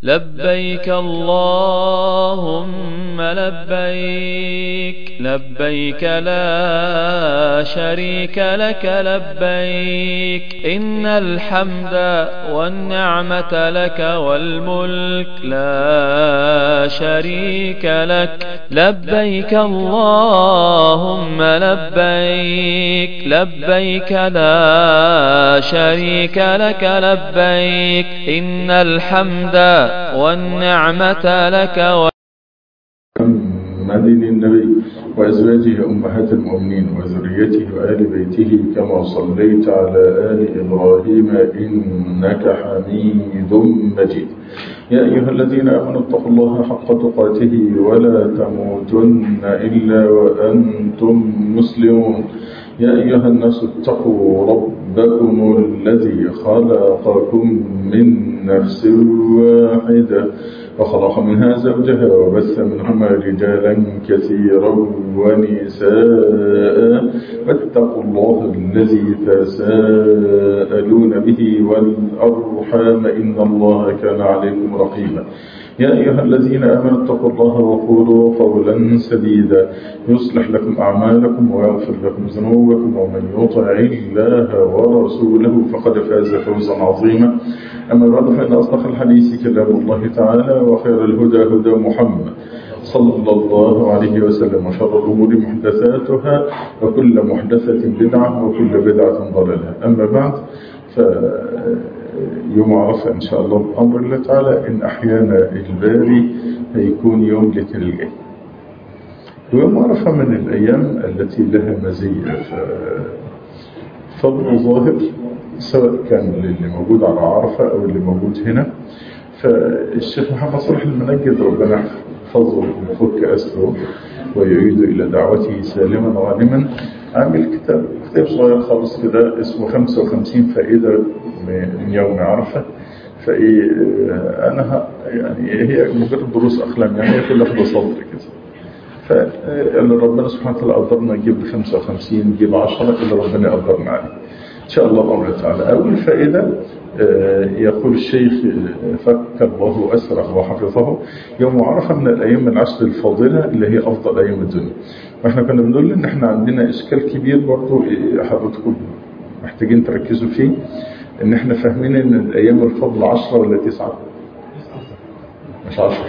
لبيك اللهم لبيك لبيك لا شريك لك لبيك إن الحمد والنعمة لك والملك لا شريك لك لبيك اللهم لبيك لبيك لا شريك لك لبيك إن الحمد والنعمة لك و... محمد النبي وأزواجه أمهات المؤمنين وذريته وآل بيته كما صليت على آل إبراهيم إنك حميد مجيد يا أيها الذين آمنوا اتقوا الله حق تقاته ولا تموتن إلا وأنتم مسلمون يا أيها الناس اتقوا ربكم الذي خلقكم من نفس واحدة وخلق منها زوجها وبث منهما رجالا كثيرا ونساء واتقوا الله الذي تساءلون به والأرحام إن الله كان عليكم رقيبا يا أيها الذين آمنوا اتقوا الله وقولوا قولا سديدا يصلح لكم أعمالكم ويغفر لكم ذنوبكم ومن يطع الله ورسوله فقد فاز فوزا عظيما أما بعد فإن أصدق الحديث كلام الله تعالى وخير الهدى هدى محمد صلى الله عليه وسلم وشر الأمور محدثاتها وكل محدثة بدعة وكل بدعة ضلالة أما بعد ف يوم عرفة إن شاء الله بأمر الله تعالى إن أحيانا الباري هيكون يوم الاثنين الجاي ويوم عرفة من الأيام التي لها مزية فضل ظاهر سواء كان اللي موجود على عرفة أو اللي موجود هنا فالشيخ محمد صالح المنجد ربنا يحفظه ويفك أسره ويعيد إلى دعوته سالما غانما عامل كتاب كتاب صغير خالص كده اسمه 55 فائدة من يوم عرفة فإيه أنا يعني هي مجرد دروس أخلاق يعني هي كلها في صدر كده فاللي ربنا سبحانه وتعالى قدرنا نجيب 55 نجيب 10 اللي ربنا يقدرنا عليه إن شاء الله بأمر تعالى أول فائدة يقول الشيخ فك الله أسره وحفظه يوم عرفة من الأيام العشر الفاضلة اللي هي أفضل أيام الدنيا واحنا كنا بنقول إن احنا عندنا إشكال كبير برضو حضرتكم محتاجين تركزوا فيه إن احنا فاهمين إن الأيام الفضل عشرة ولا تسعة مش عشرة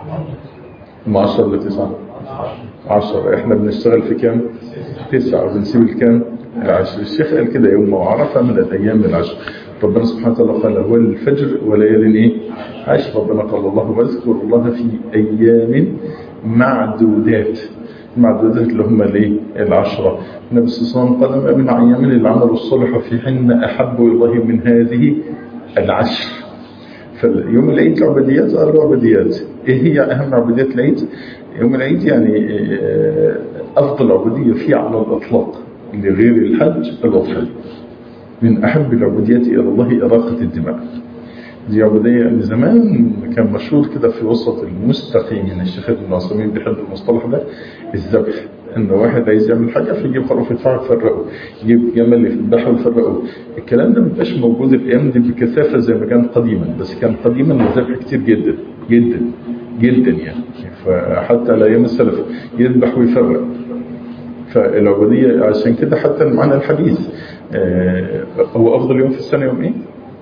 هم عشرة ولا تسعة عشرة احنا بنشتغل في كام تسعة وبنسيب الكام العشر الشيخ قال كده يوم عرفة من الأيام العشر ربنا سبحانه وتعالى قال هو الفجر وليال ايه عشر ربنا قال الله واذكر الله في أيام معدودات المعدودات اللي هم الايه العشرة النبي صلى الله عليه وسلم قال من أيام العمل الصالح في حين أحب الله من هذه العشر فيوم العيد العبوديات قالوا عبوديات ايه هي أهم عبوديات العيد يوم العيد يعني أفضل عبودية فيه على الأطلاق لغير الحج الأضحية من أحب العبوديات إلى الله إراقة الدماء دي عبودية من زمان كان مشهور كده في وسط المستقيمين الشيخ ابن عثيمين بيحب المصطلح ده الذبح ان واحد عايز يعمل حاجه فيجيب خروف يدفعه يفرقه يجيب جمل يذبحه ويفرقه الكلام ده ما بقاش موجود الايام دي بكثافه زي ما كان قديما بس كان قديما الذبح كتير جدا جدا جدا يعني فحتى على ايام السلف يذبح ويفرق فالعبوديه عشان كده حتى معنا الحديث هو افضل يوم في السنه يوم ايه؟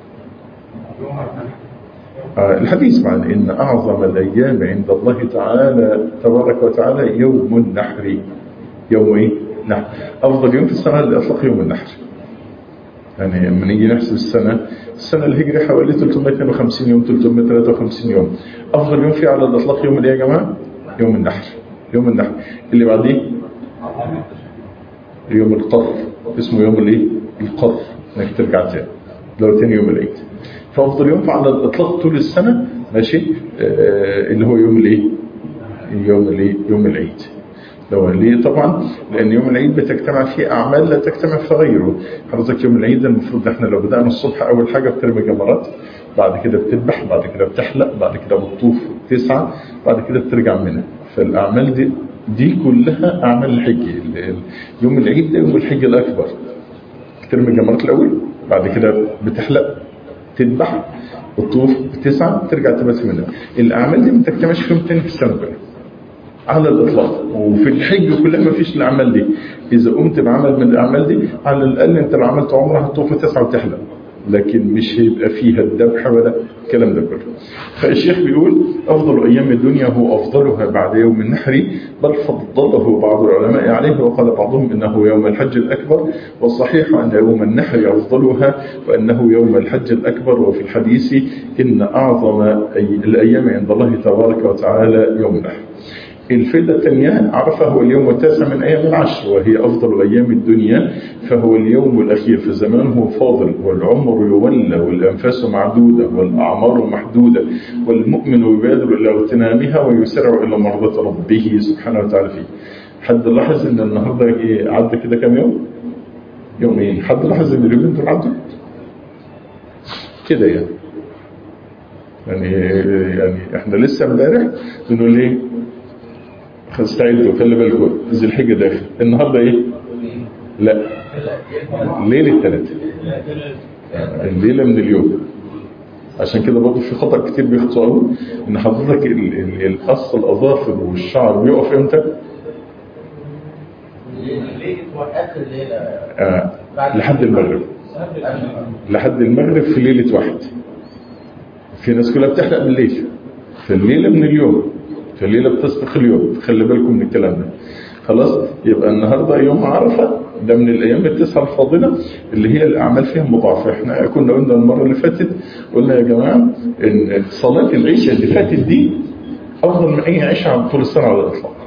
الحديث معنى إن أعظم الأيام عند الله تعالى تبارك وتعالى يوم النحر يوم إيه؟ نحر أفضل يوم في السنة الأطلق يوم النحر يعني لما نيجي نحسب السنة السنة الهجري حوالي 352 يوم 353 يوم أفضل يوم فيه على الأطلاق يوم إيه يا جماعة؟ يوم النحر يوم النحر اللي بعديه يوم القر اسمه يوم الايه؟ القر انك ترجع تاني لو تاني يوم العيد فافضل يوم على الاطلاق طول السنه ماشي آه اللي هو يوم الايه يوم الايه يوم العيد لو ليه طبعا لان يوم العيد بتجتمع فيه اعمال لا تجتمع في غيره حضرتك يوم العيد المفروض احنا لو بدانا الصبح اول حاجه بترمي جمرات بعد كده بتذبح بعد كده بتحلق بعد كده بتطوف تسعه بعد كده بترجع منها فالاعمال دي دي كلها اعمال الحج يوم العيد ده يوم الحج الاكبر ترمي جمرات الاول بعد كده بتحلق تذبح الطوف تسعة ترجع تبات منها الأعمال دي ما تجتمعش في يوم تاني في السنة كلها على الإطلاق وفي الحج كلها ما فيش الأعمال دي إذا قمت بعمل من الأعمال دي على الأقل أنت لو عملت عمرة هتطوف تسعة وتحلم لكن مش هيبقى فيها الذبح ولا الكلام ده كله فالشيخ بيقول أفضل أيام الدنيا هو أفضلها بعد يوم النحر بل فضله بعض العلماء عليه وقال بعضهم إنه يوم الحج الأكبر والصحيح أن يوم النحر أفضلها وأنه يوم الحج الأكبر وفي الحديث إن أعظم الأيام عند الله تبارك وتعالى يوم النحر الفائدة الثانية عرفه هو اليوم التاسع من أيام العشر وهي أفضل أيام الدنيا فهو اليوم الأخير في زمانه فاضل والعمر يولى والأنفاس معدودة والأعمار محدودة والمؤمن يبادر إلى اغتنامها ويسرع إلى مرضى ربه سبحانه وتعالى فيه حد لاحظ إن النهاردة عدى كده كام يوم؟ يومين حد لاحظ إن اليومين دول عدوا؟ كده يعني يعني يعني احنا لسه امبارح بنقول ايه استعدوا خلي بالكم ذي الحجه داخل النهارده ايه لا ليله الثلاث الليله من اليوم عشان كده برضه في خطا كتير بيخطئوا ان حضرتك القص الاظافر والشعر بيقف امتى آه. لحد المغرب لحد المغرب في ليله واحد في ناس كلها بتحرق بالليل في الليله من اليوم في الليله بتسبق اليوم خلي بالكم من الكلام ده خلاص يبقى النهارده يوم عرفه ده من الايام التسعه الفاضله اللي هي الاعمال فيها مضاعفه احنا كنا قلنا المره اللي فاتت قلنا يا جماعه ان صلاه العشاء اللي فاتت دي افضل من اي عشاء طول السنه على الاطلاق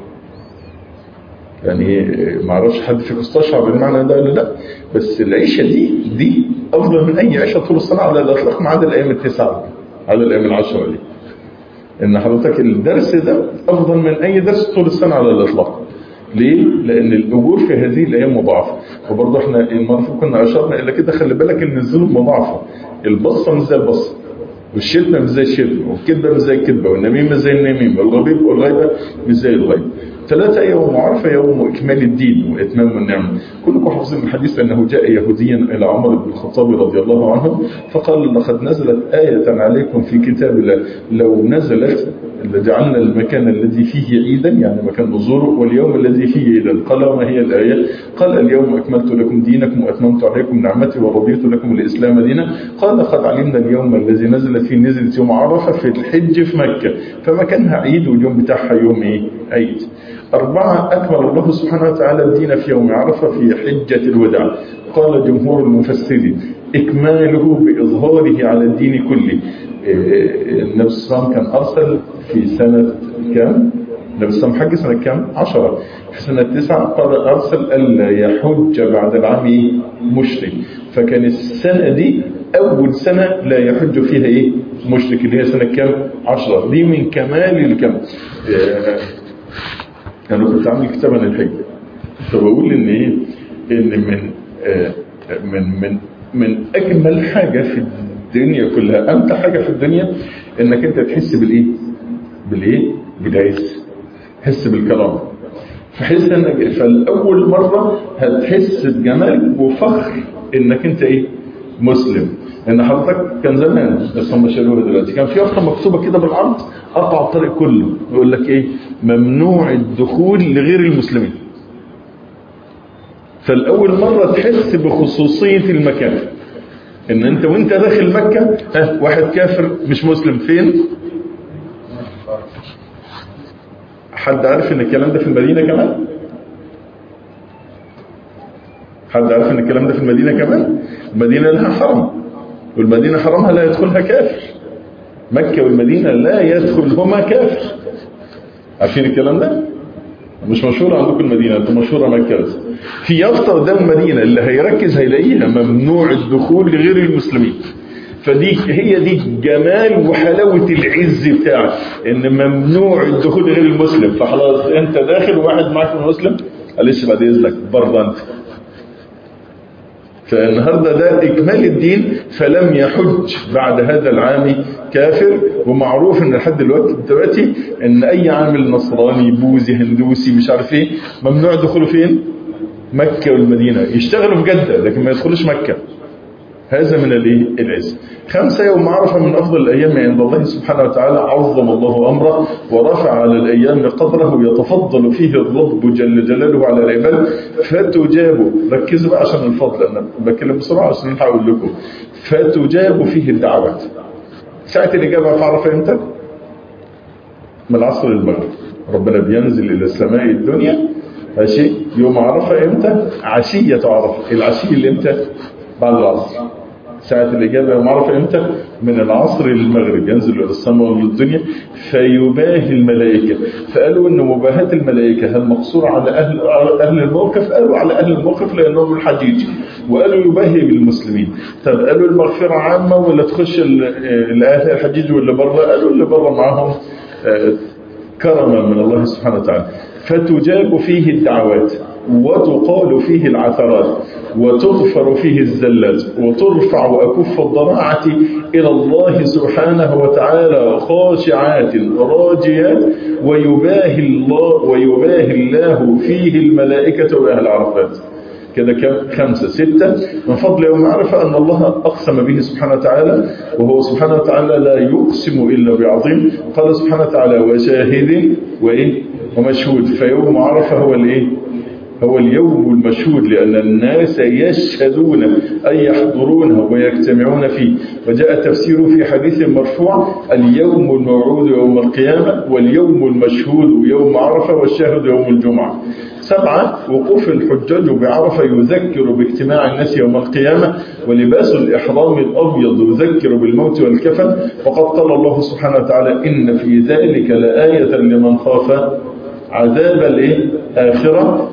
يعني ما اعرفش حد فيكم استشعر بالمعنى ده ولا لا بس العيشه دي دي افضل من اي عيشه طول السنه على الاطلاق ما عدا الايام التسعه عدا الايام العشره دي ان حضرتك الدرس ده افضل من اي درس طول السنه على الاطلاق ليه؟ لان الاجور في هذه الايام مضاعفه وبرضه احنا المره كنا اشرنا الى كده خلي بالك ان الذنوب مضاعفه البصه مش زي البصه والشتمه مش زي الشتمه والكذبه مش زي الكذبه والنميمه زي النميمه والغضب والغيبه مش زي الغيبه ثلاثة يوم عرفة يوم إكمال الدين وإتمام النعمة كلكم حافظين الحديث أنه جاء يهوديا إلى عمر بن الخطاب رضي الله عنه فقال لقد نزلت آية عليكم في كتاب الله لو نزلت لجعلنا المكان الذي فيه عيدا يعني مكان نزوره واليوم الذي فيه عيدا قال ما هي الآية قال اليوم أكملت لكم دينكم وأتممت عليكم نعمتي ورضيت لكم الإسلام دينا قال قد علمنا اليوم الذي نزلت فيه نزلت يوم عرفة في الحج في مكة فمكانها عيد واليوم بتاعها يوم إيه عيد أربعة أكمل الله سبحانه وتعالى الدين في يوم عرفة في حجة الوداع قال جمهور المفسرين إكماله بإظهاره على الدين كله النبي صلى الله عليه وسلم كان أرسل في سنة كام؟ النبي صلى الله عليه وسلم حج سنة كام؟ عشرة في سنة تسعة قال أرسل ألا يحج بعد العام مشرك فكان السنة دي أول سنة لا يحج فيها إيه؟ مشرك اللي هي سنة كام؟ عشرة دي من كمال الكم أنا كنت عامل كتاب عن الحج فبقول إن إيه؟ إن من آه من من من أجمل حاجة في الدنيا كلها أمتع حاجة في الدنيا إنك أنت تحس بالإيه؟ بالإيه؟ بالعز تحس بالكرامة فحس إنك فالأول مرة هتحس بجمال وفخر إنك أنت إيه؟ مسلم ان حضرتك كان زمان بس هم شالوها دلوقتي كان في يافطه مكتوبه كده بالعرض قطع الطريق كله يقول لك ايه ممنوع الدخول لغير المسلمين فالاول مره تحس بخصوصيه المكان ان انت وانت داخل مكه ها واحد كافر مش مسلم فين حد عارف ان الكلام ده في المدينه كمان حد عارف ان الكلام ده في المدينه كمان المدينه لها حرم والمدينة حرمها لا يدخلها كافر مكة والمدينة لا يدخلهما كافر عارفين الكلام ده مش مشهورة عندكم المدينة انتم مشهورة مكة بس في يافطة قدام المدينة اللي هيركز هيلاقيها ممنوع الدخول لغير المسلمين فدي هي دي جمال وحلاوة العز بتاعك ان ممنوع الدخول لغير المسلم فخلاص انت داخل وواحد معك من المسلم معلش بعد اذنك بره انت فالنهاردة ده إكمال الدين فلم يحج بعد هذا العام كافر ومعروف ان لحد دلوقتي دلوقتي ان اي عامل نصراني بوذي هندوسي مش عارف ايه ممنوع دخوله فين مكة والمدينة يشتغلوا في جدة لكن ما يدخلوش مكة هذا من الايه العز خمسة يوم عرفة من أفضل الأيام عند الله سبحانه وتعالى عظم الله أمره ورفع على الأيام قدره يتفضل فيه الرب جل جلاله على العباد فتجاب ركزوا بقى عشان الفضل أنا بتكلم بسرعة عشان هقول لكم فتجاب فيه الدعوات ساعة الإجابة في عرفة إمتى؟ من العصر للمغرب ربنا بينزل إلى السماء الدنيا ماشي يوم عرفة إمتى؟ عشية عرفة العشية اللي إمتى؟ بعد العصر ساعة الإجابة يوم عرفة إمتى؟ من العصر للمغرب ينزل إلى السماء والدنيا فيباهي الملائكة فقالوا إن مباهاة الملائكة هل مقصورة على أهل أهل الموقف؟ قالوا على أهل الموقف لأنهم الحجيج وقالوا يباهي بالمسلمين طب قالوا المغفرة عامة ولا تخش الأهل الحجيج ولا بره؟ قالوا اللي بره معاهم كرما من الله سبحانه وتعالى فتجاب فيه الدعوات وتقال فيه العثرات وتغفر فيه الزلات وترفع أكف الضراعة إلى الله سبحانه وتعالى خاشعات راجيات ويباهي الله ويباهي الله فيه الملائكة وأهل عرفات كده كم خمسة ستة من فضل يوم عرفة أن الله أقسم به سبحانه وتعالى وهو سبحانه وتعالى لا يقسم إلا بعظيم قال سبحانه وتعالى وشاهد وإيه ومشهود فيوم عرفة هو الإيه هو اليوم المشهود لأن الناس يشهدون أي يحضرونه ويجتمعون فيه وجاء تفسيره في حديث مرفوع اليوم الموعود يوم القيامة واليوم المشهود يوم عرفة والشاهد يوم الجمعة سبعة وقوف الحجاج بعرفة يذكر باجتماع الناس يوم القيامة ولباس الإحرام الأبيض يذكر بالموت والكفن وقد قال الله سبحانه وتعالى إن في ذلك لآية لمن خاف عذاب الآخرة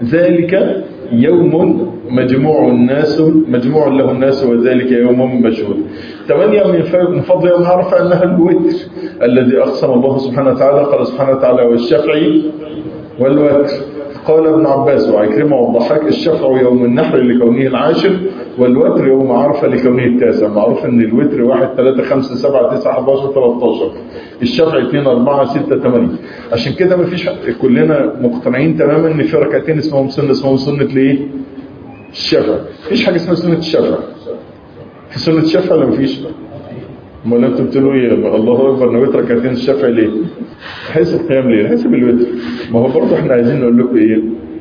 ذلك يوم مجموع الناس مجموع له الناس وذلك يوم مشهود ثمانية من فضل يوم عرفة أنها الوتر الذي أقسم الله سبحانه وتعالى قال سبحانه وتعالى والشفع والوتر قال ابن عباس وعكرمة والضحاك الشفع يوم النحر لكونه العاشر والوتر يوم عرفة لكونه التاسع معروف ان الوتر واحد ثلاثة خمسة سبعة تسعة 11 13 الشفع 2 4 6 8 عشان كده مفيش كلنا مقتنعين تماما ان في ركعتين اسمهم سنة اسمهم سنة ليه الشفع مفيش حاجة اسمها سنة الشفع في سنة الشفع ولا مفيش امال انتوا بتقولوا ايه الله اكبر نويت ركعتين الشفع ليه حسب قيام ليه حسب الوتر ما هو برضه احنا عايزين نقول لكم ايه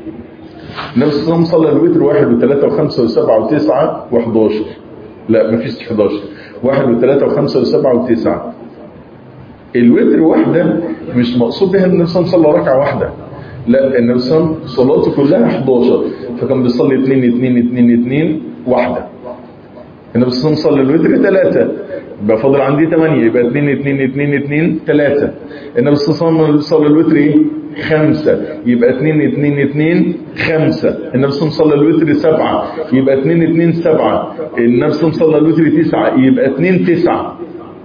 النبي صلى الله عليه وسلم صلى الوتر واحد وثلاثة وخمسة وسبعة وتسعة وحداشر لا مفيش 11 واحد وثلاثة وخمسة وسبعة وتسعة الوتر واحدة مش مقصود بها ان النبي صلى الله عليه وسلم ركعة واحدة لا النبي صلى الله عليه وسلم صلاته كلها 11 فكان بيصلي 2 2 2 2 واحدة النبي صلى الله عليه وسلم صلى الوتر ثلاثة يبقى فاضل عندي 8 يبقى 2 2 2 2 3 النبي صلى الله عليه وسلم صلى الوتر ايه خمسة يبقى 2 2 2 5 النبي صلى الله عليه وسلم الوتر 7 يبقى 2 2 7 النبي صلى الله عليه وسلم الوتر 9 يبقى 2 9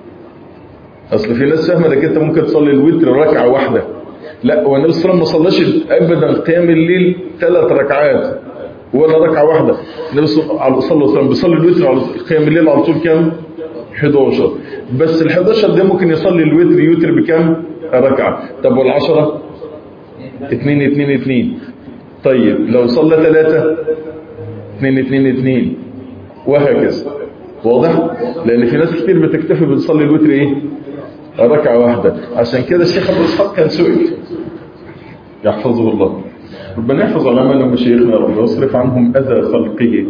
اصل في ناس فاهمه انك انت ممكن تصلي الوتر ركعه واحده لا هو النبي صلى الله عليه وسلم ما صلاش ابدا قيام الليل ثلاث ركعات ولا ركعه واحده النبي صلى الله عليه وسلم بيصلي الوتر على قيام الليل على طول كام 11 بس ال 11 ده ممكن يصلي الوتر يوتر بكام ركعه طب والعشرة 2 2 2 طيب لو صلى ثلاثة 2 2 2 وهكذا واضح لان في ناس كتير بتكتفي بتصلي الوتر ايه ركعه واحده عشان كده الشيخ ابو اسحاق كان سئل يحفظه الله ربنا يحفظ علماءنا ومشايخنا رب ويصرف عنهم اذى خلقه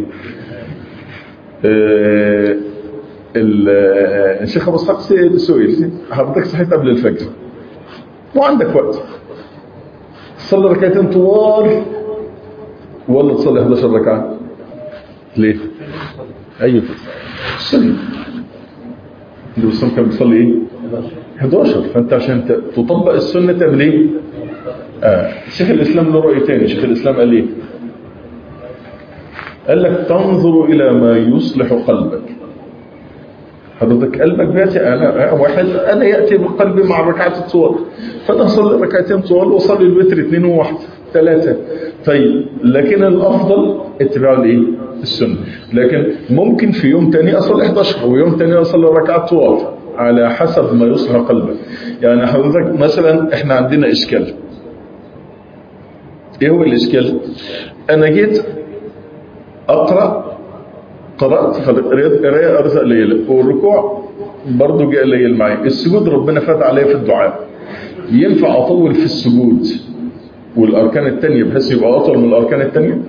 آه الشيخ ابو اسحاق سئل حضرتك صحيت قبل الفجر وعندك وقت تصلي ركعتين طوال ولا تصلي 11 ركعه ليه ايوه السنه النبي صلى كان بيصلي ايه 11 فانت عشان تطبق السنه تعمل ايه آه. شيخ الاسلام له راي ثاني شيخ الاسلام قال ايه قال لك تنظر الى ما يصلح قلبك حضرتك قلبك بياتي انا واحد انا ياتي بقلبي مع الركعات الطوال فانا اصلي ركعتين طوال واصلي الوتر اثنين وواحد ثلاثه طيب لكن الافضل اتباع الايه السنه لكن ممكن في يوم تاني اصلي 11 ويوم تاني اصلي ركعات طوال على حسب ما يصلح قلبك يعني حضرتك مثلا احنا عندنا اشكال ايه هو الاشكال انا جيت اقرا قرأت فالقراية قراءة قليلة والركوع برضه جاء قليل معايا السجود ربنا فات عليا في الدعاء ينفع أطول في السجود والأركان التانية بحيث يبقى أطول من الأركان التانية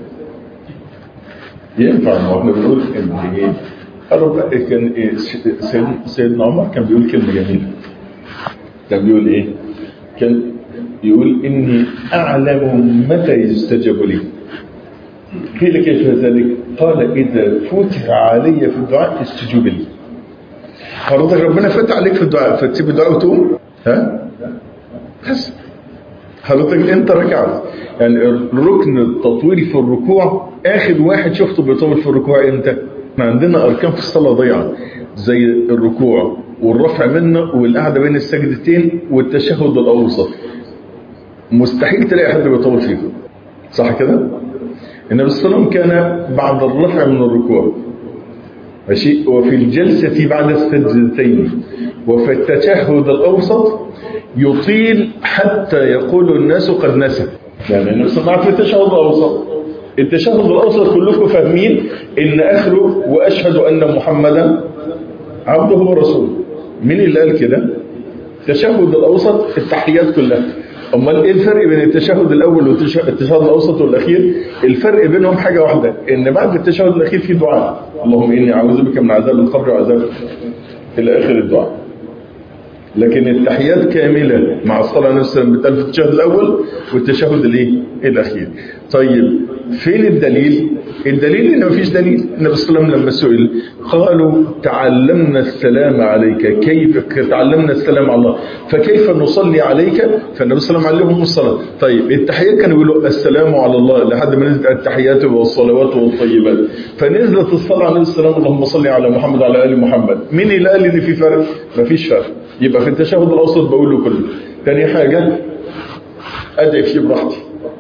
ينفع ما احنا بنقول ان ايه الرب كان إيه سيدنا, سيدنا عمر كان بيقول كلمة جميلة كان بيقول ايه كان يقول اني اعلم متى يستجاب لي قيل كيف ذلك قال اذا فتح علي في الدعاء استجوب لي حضرتك ربنا فتح عليك في الدعاء فتسيب الدعاء وتقوم ها بس حضرتك انت ركعت يعني الركن التطويل في الركوع اخر واحد شفته بيطول في الركوع امتى احنا عندنا اركان في الصلاه ضيعه زي الركوع والرفع منه والقعده بين السجدتين والتشهد الاوسط مستحيل تلاقي حد بيطول فيه صح كده النبي صلى الله عليه وسلم كان بعد الرفع من الركوع ماشي وفي الجلسه بعد السجدتين وفي التشهد الاوسط يطيل حتى يقول الناس قد نسى يعني النبي صلى الله عليه وسلم في التشهد الاوسط التشهد الاوسط كلكم فاهمين ان اخره واشهد ان محمدا عبده ورسوله مين اللي قال كده التشهد الاوسط التحيات كلها امال ايه الفرق بين التشهد الاول والتشهد الاوسط والاخير الفرق بينهم حاجه واحده ان بعد التشهد الاخير في دعاء اللهم اني اعوذ بك من عذاب القبر وعذاب الى اخر الدعاء لكن التحيات كاملة مع الصلاة نفسها بتقال في التشهد الأول والتشهد الايه الاخير طيب فين الدليل الدليل ان مفيش دليل النبي صلى الله عليه وسلم لما سئل قالوا تعلمنا السلام عليك كيف تعلمنا السلام على الله فكيف نصلي عليك فالنبي صلى الله عليه وسلم علمهم الصلاه طيب التحيات كانوا يقولوا السلام على الله لحد ما نزلت التحيات والصلوات والطيبات فنزلت الصلاه على النبي صلى الله عليه وسلم اللهم صل على محمد وعلى ال محمد مين اللي قال ان في فرق مفيش فرق يبقى في التشهد الاوسط بقول له كله تاني حاجه ادعي فيه براحتي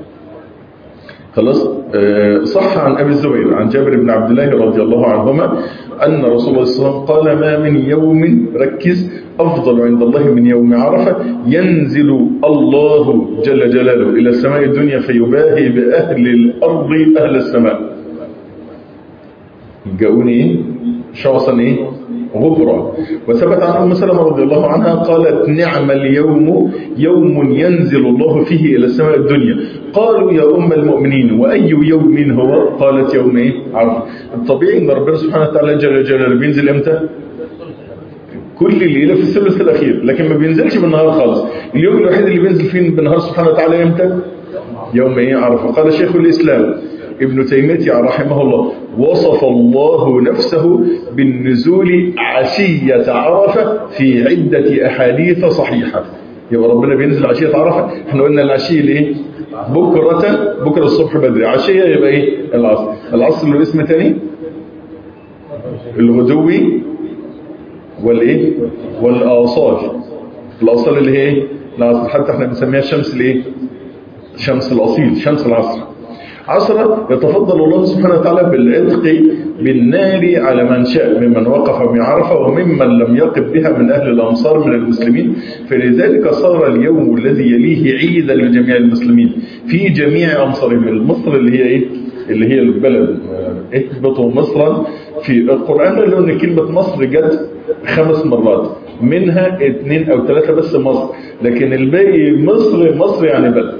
خلاص آه صح عن أبي الزبير عن جابر بن عبد الله رضي الله عنهما أن رسول الله صلى الله عليه وسلم قال ما من يوم ركز أفضل عند الله من يوم عرفة ينزل الله جل جلاله إلى السماء الدنيا فيباهي بأهل الأرض أهل السماء جاءوني إيه؟ شخصا إيه؟ غبرا وثبت عن أم سلمة رضي الله عنها قالت نعم اليوم يوم ينزل الله فيه إلى السماء الدنيا قالوا يا أم المؤمنين وأي يوم هو قالت يوم إيه عرفة الطبيعي أن ربنا سبحانه وتعالى جل جلاله بينزل إمتى كل ليلة في الثلث الأخير لكن ما بينزلش بالنهار خالص اليوم الوحيد اللي بينزل فيه بالنهار سبحانه وتعالى إمتى يوم إيه عرفة قال شيخ الإسلام ابن تيمية رحمه الله وصف الله نفسه بالنزول عشية عرفة في عدة أحاديث صحيحة يبقى ربنا بينزل عشية عرفة احنا قلنا العشية ليه بكرة بكرة الصبح بدري عشية يبقى ايه العصر العصر له اسم تاني الغدوي والايه والآصال الآصال اللي هي ايه العصر حتى احنا بنسميها الشمس الايه شمس الأصيل شمس العصر عصرا يتفضل الله سبحانه وتعالى بالعتق بالنار على من شاء ممن وقف بعرفة وممن لم يقف بها من أهل الأمصار من المسلمين فلذلك صار اليوم الذي يليه عيدا لجميع المسلمين في جميع أمصارهم مصر اللي هي إيه؟ اللي هي البلد اهبطوا مصرا في القرآن قال ان كلمة مصر جت خمس مرات منها اثنين او ثلاثة بس مصر لكن الباقي مصر مصر يعني بلد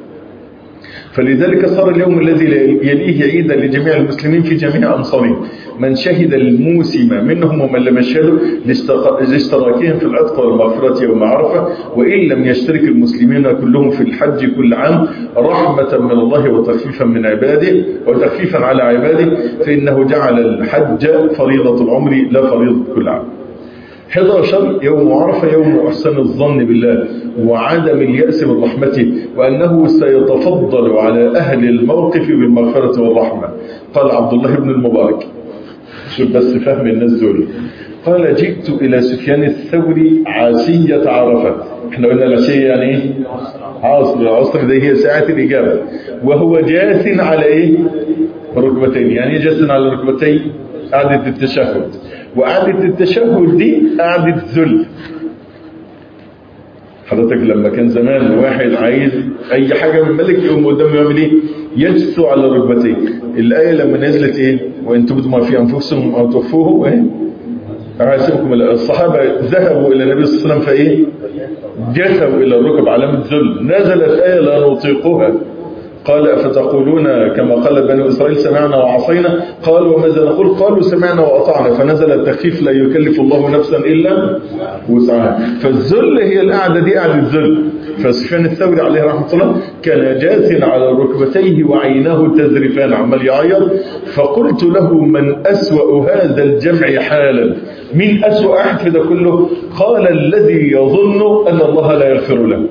فلذلك صار اليوم الذي يليه عيدا لجميع المسلمين في جميع أمصارهم من شهد الموسم منهم ومن لم يشهدوا لاشتراكهم في العتق والمغفرة يوم عرفة وإن لم يشترك المسلمين كلهم في الحج كل عام رحمة من الله وتخفيفا من عباده وتخفيفا على عباده فإنه جعل الحج فريضة العمر لا فريضة كل عام 11 يوم عرفة يوم أحسن الظن بالله وعدم اليأس من رحمته وأنه سيتفضل على أهل الموقف بالمغفرة والرحمة قال عبد الله بن المبارك شوف بس فهم الناس دول قال جئت إلى سفيان الثوري عاسية عرفة احنا قلنا العشية يعني ايه عصر العصر دي هي ساعة الإجابة وهو جاث على ايه ركبتين يعني جاث على ركبتين قعدة التشهد وقعدة التشهد دي قعدة ذل حضرتك لما كان زمان واحد عايز اي حاجه من الملك يقوم قدامه يعمل ايه يجثو على ركبتيه الايه لما نزلت ايه وان تبدوا ما في انفسهم او تخفوه ايه أعاسبكم الصحابة ذهبوا إلى النبي صلى الله عليه وسلم فإيه جثوا إلى الركب علامة ذل نزلت آية لا نطيقها قال أفتقولون كما قال بنو إسرائيل سمعنا وعصينا قال وماذا نقول قالوا سمعنا وأطعنا فنزل التخفيف لا يكلف الله نفسا إلا وسعها فالذل هي القعدة دي قعدة ذل فسفيان الثوري عليه رحمة الله كان جاث على ركبتيه وعيناه تذرفان عمال يعيط فقلت له من أسوأ هذا الجمع حالا مين أسوأ أحد في ده كله قال الذي يظن أن الله لا يغفر له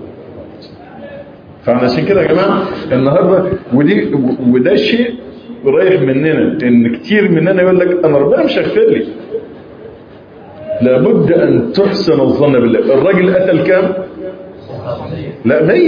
فعشان كده يا جماعة النهاردة ودي وده شيء رايح مننا ان كتير مننا يقول لك انا ربنا مش هيغفر لي لابد ان تحسن الظن بالله الراجل قتل كام لا 100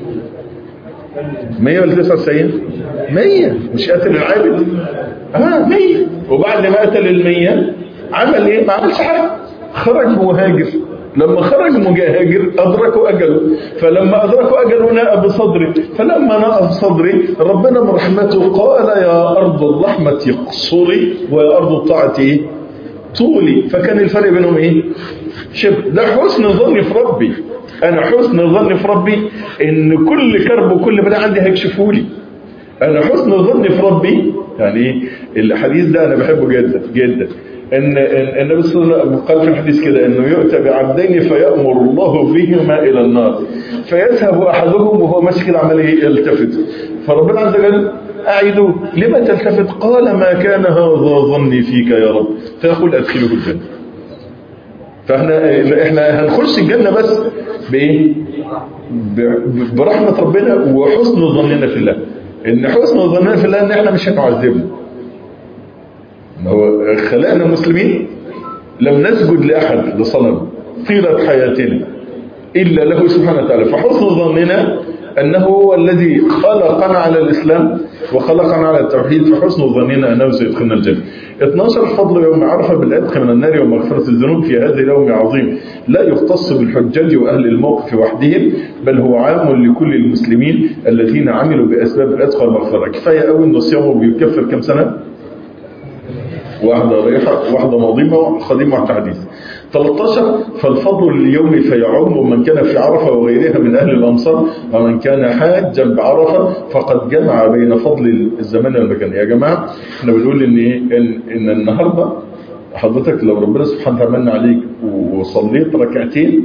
100 ولا 99 100 مش قتل العابد اه 100 وبعد ما قتل ال 100 عمل ايه ما عملش حاجه خرج مهاجر لما خرج مهاجر أدركوا أجله فلما أدركوا أجله ناء بصدري فلما ناء بصدري ربنا من رحمته قال يا أرض الرحمة اقصري ويا أرض الطاعة إيه؟ طولي فكان الفرق بينهم إيه شبه ده حسن ظني في ربي أنا حسن ظني في ربي إن كل كرب وكل بلاء عندي هيكشفوا لي أنا حسن ظني في ربي يعني الحديث ده أنا بحبه جدا جدا ان النبي صلى الله عليه وسلم قال في الحديث كده انه يؤتى بعبدين فيأمر الله بهما الى النار فيذهب احدهم وهو ماشي كده عمال يلتفت فربنا عز وجل اعيدوه لما تلتفت قال ما كان هذا ظني فيك يا رب فيقول ادخله الجنه فاحنا احنا هنخش الجنه بس بايه برحمه ربنا وحسن ظننا في الله ان حسن ظننا في الله ان احنا مش هنعذبه هو خلقنا مسلمين لم نسجد لأحد لصنم طيلة حياتنا إلا له سبحانه وتعالى فحسن ظننا أنه هو الذي خلقنا على الإسلام وخلقنا على التوحيد فحسن ظننا أنه سيدخلنا الجنة 12 فضل يوم عرفة بالعتق من النار ومغفرة الذنوب في هذا اليوم عظيم لا يختص بالحجاج وأهل الموقف وحدهم بل هو عام لكل المسلمين الذين عملوا بأسباب العتق والمغفرة كفاية أوي أن صيامه بيكفر كم سنة واحدة ريحة واحدة ماضيمة خديمة واحدة حديث 13 فالفضل اليوم فيعم من كان في عرفة وغيرها من أهل الأمصار ومن كان حاجا بعرفة فقد جمع بين فضل الزمان والمكان يا جماعة احنا بنقول إن, إن, إن النهاردة حضرتك لو ربنا سبحانه وتعالى عليك وصليت ركعتين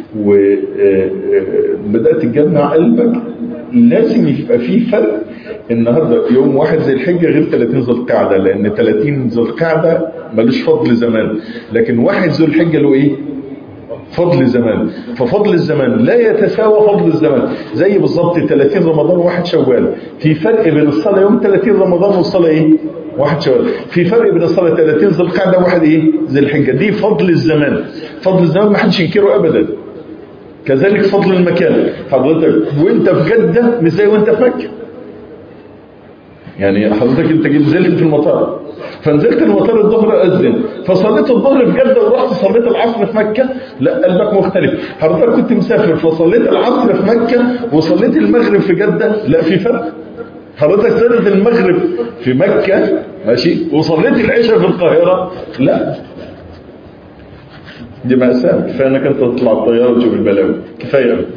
وبدأت تجمع قلبك لازم يبقى فيه فرق النهاردة يوم واحد زي الحجة غير 30 ذو القعدة لأن 30 ذو القعدة ملوش فضل زمان لكن واحد ذو الحجة له إيه فضل زمان ففضل الزمان لا يتساوى فضل الزمان زي بالظبط 30 رمضان وواحد شوال في فرق بين الصلاة يوم 30 رمضان والصلاة إيه واحد شوال في فرق بين الصلاة 30 ذو القعدة وواحد إيه ذي الحجة دي فضل الزمان فضل الزمان ما حدش ينكره أبدا كذلك فضل المكان حضرتك وانت في جدة مش زي وانت في مكة يعني حضرتك انت نزلت في المطار فنزلت المطار الظهر أذن فصليت الظهر في جدة ورحت صليت العصر في مكة لا قلبك مختلف حضرتك كنت مسافر فصليت العصر في مكة وصليت المغرب في جدة لا في فرق حضرتك صليت المغرب في مكة ماشي وصليت العشاء في القاهرة لا دي مأساة كفاية انك انت تطلع الطيارة وتشوف البلاوي كفاية قوي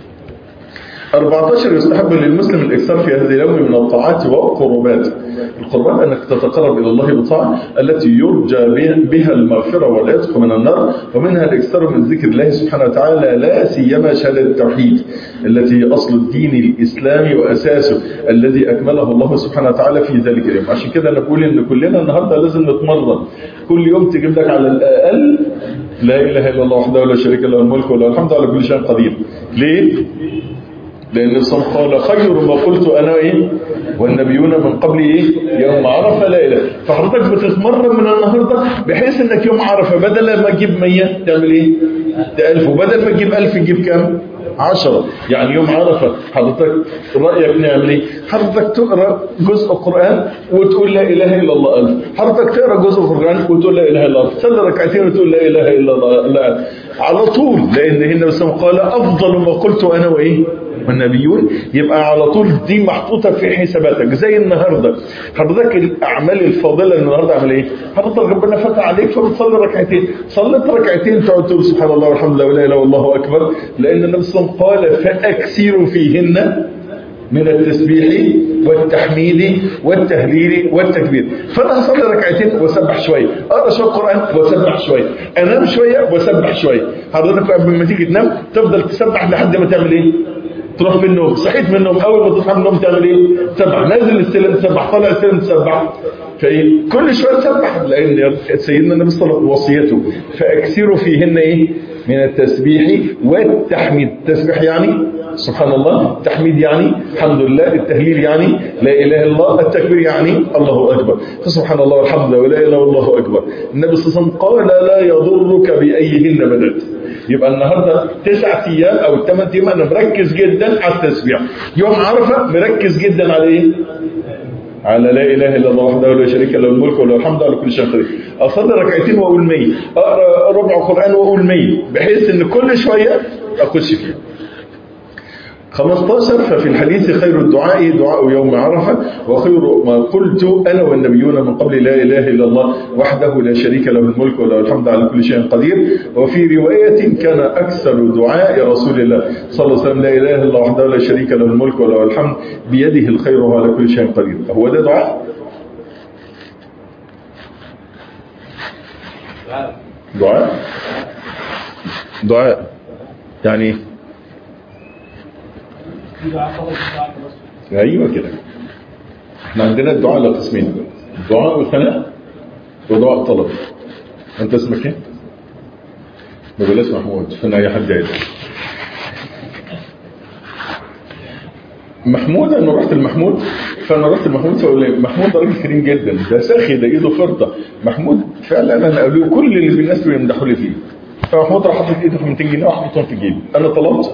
14 يستحب للمسلم الاكثار في هذه اليوم من الطاعات والقربات القربات انك تتقرب الى الله بطاعه التي يرجى بها المغفره والعتق من النار ومنها الاكثار من ذكر الله سبحانه وتعالى لا سيما شهاده التوحيد التي هي اصل الدين الاسلامي واساسه الذي اكمله الله سبحانه وتعالى في ذلك اليوم عشان كده انا بقول ان كلنا النهارده لازم نتمرن كل يوم تجيب لك على الاقل لا اله الا الله وحده لا شريك له الملك وله الحمد على كل شيء قدير ليه لأن الصم قال خير ما قلت أنا إيه والنبيون من قبل إيه يوم عرفة لا إله فحضرتك بتتمرن من النهاردة بحيث أنك يوم عرفة بدل ما تجيب 100 تعمل إيه ده 1000 وبدل ما تجيب 1000 تجيب كام عشرة يعني يوم عرفة حضرتك رأيك نعمل ايه حضرتك تقرأ جزء قرآن وتقول لا إله إلا الله ألف حضرتك تقرأ جزء قرآن وتقول لا إله إلا الله تصلي ركعتين وتقول لا إله إلا الله لا على طول لان هنا بس قال افضل ما قلت انا وايه والنبيون يبقى على طول دي محطوطة في حساباتك زي النهاردة حضرتك الأعمال الفاضلة النهاردة عمل إيه حضرتك ربنا فتح عليك فبتصلي ركعتين صليت ركعتين تقعد تقول سبحان الله والحمد لله ولا إله إلا الله أكبر لأن النبي صلى الله عليه وسلم قال فأكثروا فيهن من التسبيح والتحميد والتهليل والتكبير فانا هصلي ركعتين واسبح شويه اقرا شويه قران واسبح شويه انام شويه واسبح شويه حضرتك قبل ما تيجي تنام تفضل تسبح لحد ما تعمل ايه تروح من النوم صحيت من النوم اول ما تصحى من النوم تعمل ايه تسبح نازل السلم تسبح طالع السلم تسبح فايه كل شويه تسبح لان سيدنا النبي صلى الله عليه وسلم وصيته فاكثروا فيهن ايه من التسبيح والتحميد التسبيح يعني سبحان الله التحميد يعني الحمد لله التهليل يعني لا اله الا الله التكبير يعني الله اكبر فسبحان الله والحمد لله ولا اله الا الله اكبر النبي صلى الله عليه وسلم قال لا يضرك بايهن بدات يبقى النهارده تسع ايام او ثمان ايام انا مركز جدا على التسبيح يوم عرفه مركز جدا على ايه على لا اله الا الله وحده لا شريك له الملك وله الحمد على كل شيء قدير اصلي ركعتين واقول 100 اقرا ربع قران واقول 100 بحيث ان كل شويه اخش فيه 15 ففي الحديث خير الدعاء دعاء يوم عرفة وخير ما قلت أنا والنبيون من قبل لا إله إلا الله وحده لا شريك له الملك وله الحمد على كل شيء قدير وفي رواية كان أكثر دعاء رسول الله صلى الله عليه وسلم لا إله إلا الله وحده لا شريك له الملك وله الحمد بيده الخير وعلى كل شيء قدير هو ده دعاء دعاء دعاء يعني ايوه كده احنا عندنا الدعاء لقسمين دعاء وثناء ودعاء طلب انت اسمك ايه ما بلاش محمود فانا اي حد عايز محمود انا رحت المحمود فانا رحت المحمود فقول لي محمود راجل كريم جدا ده ساخي ده ايده فرطه محمود فعلا انا قالوا كل اللي الناس بيمدحوا لي فيه فمحمود راح حاطط ايده في 200 جنيه وحطهم في جيبي انا طلبت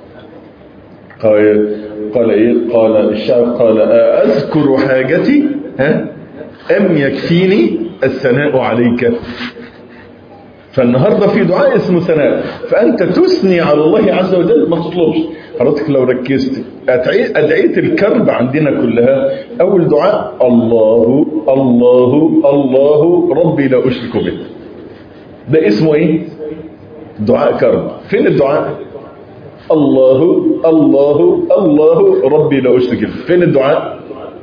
قال قال ايه قال الشعب قال اذكر حاجتي ها ام يكفيني الثناء عليك فالنهاردة في دعاء اسمه ثناء فأنت تثني على الله عز وجل ما تطلبش حضرتك لو ركزت أدعية الكرب عندنا كلها أول دعاء الله الله الله ربي لا أشرك به ده اسمه ايه دعاء كرب فين الدعاء الله الله الله ربي لا أشرك به فين الدعاء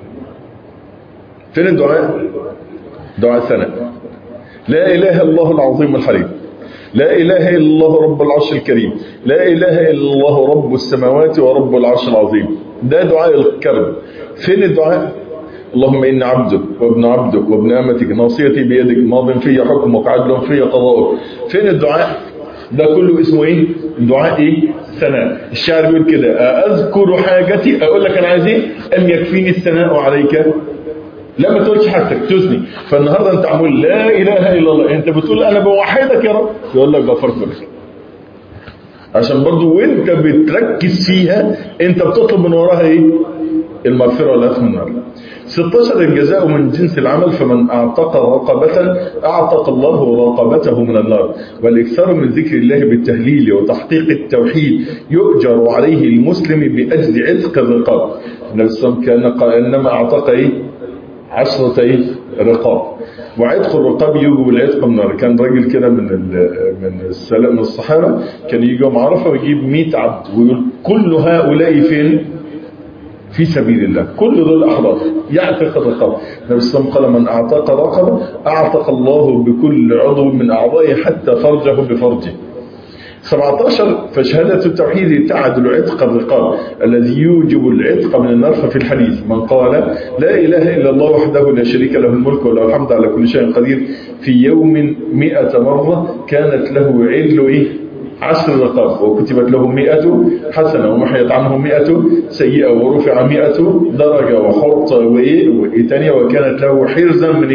فين الدعاء دعاء ثناء لا إله إلا الله العظيم الحليم لا إله إلا الله رب العرش الكريم لا إله إلا الله رب السماوات ورب العرش العظيم ده دعاء الكرب فين الدعاء اللهم إن عبدك وابن عبدك وابن أمتك ناصيتي بيدك ماض في حكمك عدل في قضاؤك فين الدعاء ده كله اسمه ايه دعاء ايه ثناء الشاعر بيقول كده اذكر حاجتي اقول لك انا عايز ايه ام يكفيني الثناء عليك لا ما تقولش حاجتك تثني فالنهارده انت عمول لا اله الا الله انت بتقول انا بوحدك يا رب يقول لك غفرت لك عشان برضو وانت بتركز فيها انت بتطلب من وراها ايه المغفرة والعفو من النار 16 الجزاء من جنس العمل فمن اعتق رقبة اعتق الله رقبته من النار والاكثار من ذكر الله بالتهليل وتحقيق التوحيد يؤجر عليه المسلم بأجل عتق الرقاب النبي صلى الله عليه وسلم كان قال انما اعتق ايه عشرة ايه رقاب وعتق الرقاب يوجب العتق من النار كان راجل كده من من السلام من الصحابه كان يجي يوم عرفه ويجيب 100 عبد ويقول كل هؤلاء فين في سبيل الله كل دول احرار يعتق الرقاب النبي صلى الله عليه وسلم قال من اعتق رقبه اعتق الله بكل عضو من اعضائه حتى فرجه بفرجه 17 فشهادة التوحيد تعدل عتق الرقاب الذي يوجب العتق من النار في الحديث من قال لا إله إلا الله وحده لا شريك له الملك وله الحمد على كل شيء قدير في يوم مئة مرة كانت له عدل إيه عشر رقاب وكتبت له مئة حسنة ومحيت عنه مئة سيئة ورفع مئة درجة وحط وإيه وإيه تانية وكانت له حرزا من إيه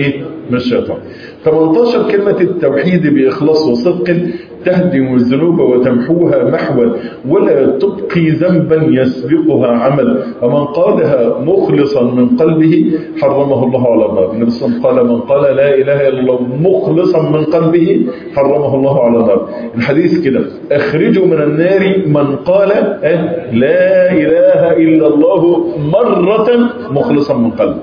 من الشيطان 18 كلمة التوحيد بإخلاص وصدق تهدم الذنوب وتمحوها محوا ولا تبقي ذنبا يسبقها عمل ومن قالها مخلصا من قلبه حرمه الله على النار النبي صلى الله عليه وسلم قال من قال لا إله إلا الله مخلصا من قلبه حرمه الله على النار الحديث كده اخرجوا من النار من قال لا إله إلا الله مرة مخلصا من قلبه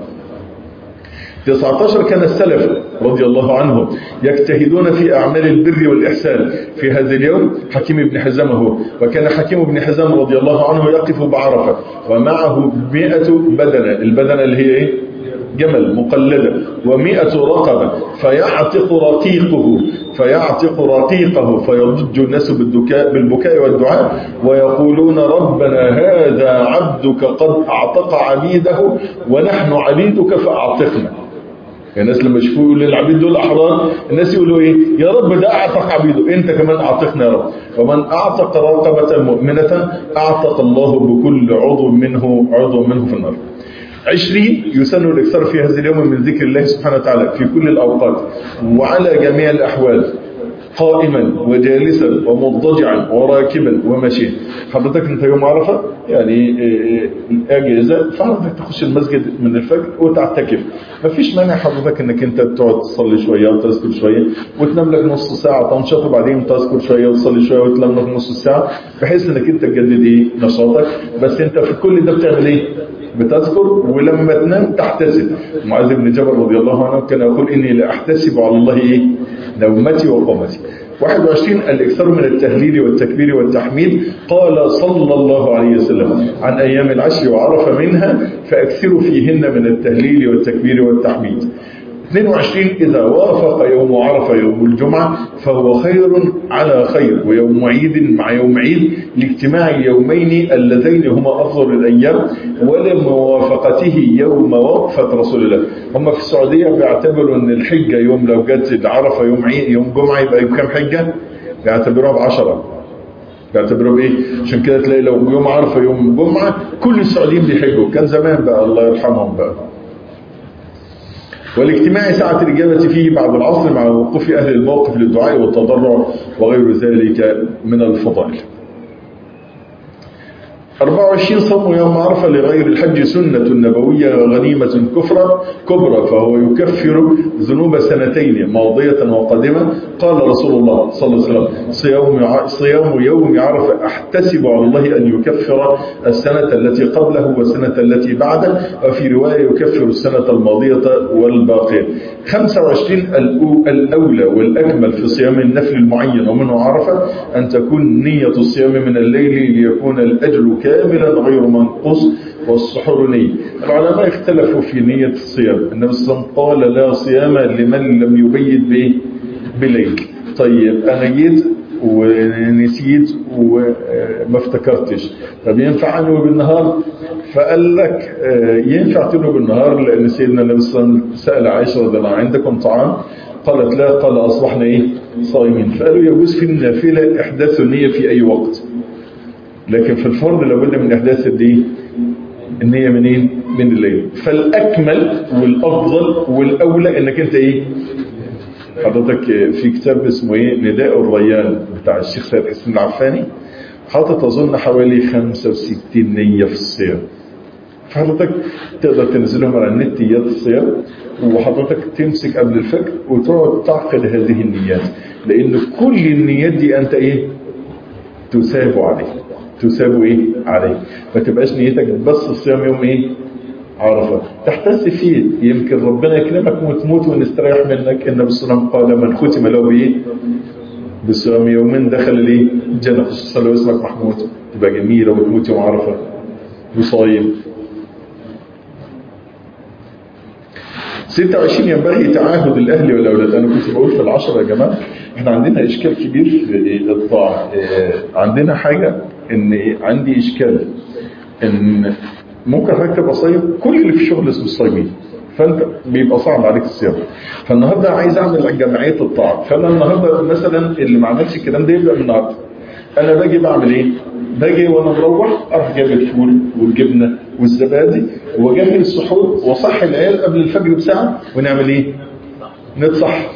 19 كان السلف رضي الله عنهم يجتهدون في أعمال البر والإحسان في هذا اليوم حكيم بن حزام هو وكان حكيم بن حزام رضي الله عنه يقف بعرفة ومعه مئة بدنة البدنة اللي هي إيه؟ جمل مقلدة ومئة رقبة فيعتق رقيقه فيعتق رقيقه فيضج الناس بالدكاء بالبكاء والدعاء ويقولون ربنا هذا عبدك قد أعتق عبيده ونحن عبيدك فأعتقنا الناس لما يشوفوا يقولوا العبيد دول احرار الناس يقولوا ايه يا رب ده اعتق عبيده انت كمان اعتقنا يا رب ومن اعتق رقبه مؤمنه اعتق الله بكل عضو منه عضو منه في النار عشرين يسن الاكثار في هذا اليوم من ذكر الله سبحانه وتعالى في كل الاوقات وعلى جميع الاحوال قائما وجالسا ومضطجعا وراكبا وماشيا حضرتك انت يوم عرفه يعني اجازه فحضرتك تخش المسجد من الفجر وتعتكف مفيش مانع حضرتك انك انت تقعد تصلي شويه وتذكر شويه وتنام لك نص ساعه تنشط وبعدين تذكر شويه وتصلي شويه وتنام لك نص ساعه بحيث انك انت تجدد ايه نشاطك بس انت في كل ده بتعمل ايه بتذكر ولما تنام تحتسب معاذ بن جبل رضي الله عنه كان يقول إني لأحتسب على الله إيه نومتي وقومتي 21 الإكثار من التهليل والتكبير والتحميد قال صلى الله عليه وسلم عن أيام العشر وعرف منها فأكثروا فيهن من التهليل والتكبير والتحميد 22 إذا وافق يوم عرفة يوم الجمعة فهو خير على خير ويوم عيد مع يوم عيد لاجتماع اليومين اللذين هما أفضل الأيام ولموافقته يوم وقفة رسول الله هم في السعودية بيعتبروا أن الحجة يوم لو جت عرفة يوم عيد يوم جمعة يبقى يوم كام حجة بيعتبروها بعشرة بيعتبروها بايه عشان كده تلاقي لو يوم عرفة يوم جمعة كل السعوديين بيحجوا كان زمان بقى الله يرحمهم بقى والاجتماع ساعة الإجابة فيه بعد العصر مع وقوف أهل الموقف للدعاء والتضرع وغير ذلك من الفضائل 24 صوم يوم عرفة لغير الحج سنة نبوية غنيمة كفرة كبرى فهو يكفر ذنوب سنتين ماضية وقادمة قال رسول الله صلى الله عليه وسلم صيام صيام يوم عرفة أحتسب على الله أن يكفر السنة التي قبله والسنة التي بعده وفي رواية يكفر السنة الماضية والباقية 25 الأولى والأكمل في صيام النفل المعين ومنه عرفة أن تكون نية الصيام من الليل ليكون الأجر كاملا غير منقوص والسحور نية العلماء اختلفوا في نية الصيام النبي صلى الله عليه وسلم قال لا صيام لمن لم يبيت به بليل طيب أنا جيت ونسيت وما افتكرتش طب ينفع انوي بالنهار فقال لك ينفع تنوي بالنهار لان سيدنا النبي صلى الله عليه وسلم سال عائشه رضي الله عنها عندكم طعام قالت لا قال اصبحنا ايه صائمين فقالوا يجوز في النافله احداث النيه في اي وقت لكن في الفرض لابد من احداث الدين النية منين من الليل فالاكمل والافضل والاولى انك انت ايه حضرتك في كتاب اسمه ايه نداء الريان بتاع الشيخ سيد حسين العفاني حاطط اظن حوالي 65 نية في الصيام فحضرتك تقدر تنزلهم على النت ايات الصيام وحضرتك تمسك قبل الفجر وتقعد تعقد هذه النيات لان كل النيات دي انت ايه تساب عليه تساب ايه عليه ما تبقاش نيتك بس الصيام يوم ايه عرفة تحتس فيه يمكن ربنا يكرمك وتموت ونستريح منك النبي صلى الله عليه وسلم قال من ختم له بايه بصيام يومين دخل الايه الجنة خصوصا لو اسمك محمود تبقى جميلة وتموت يوم عرفة وصايم 26 ينبغي تعاهد الاهل والاولاد انا كنت بقول في العشرة يا جماعه احنا عندنا اشكال كبير في الطاعه عندنا حاجه ان عندي اشكال ان ممكن حضرتك تبقى صايم كل اللي في الشغل اسمه الصايمين فانت بيبقى صعب عليك الصيام فالنهارده عايز اعمل جمعيه الطاعه فانا النهارده مثلا اللي ما عملش الكلام ده يبدا من النهارده انا باجي بعمل ايه باجي وانا مروح اروح جايب الفول والجبنه والزبادي واجهز السحور واصحي العيال قبل الفجر بساعه ونعمل ايه نتصح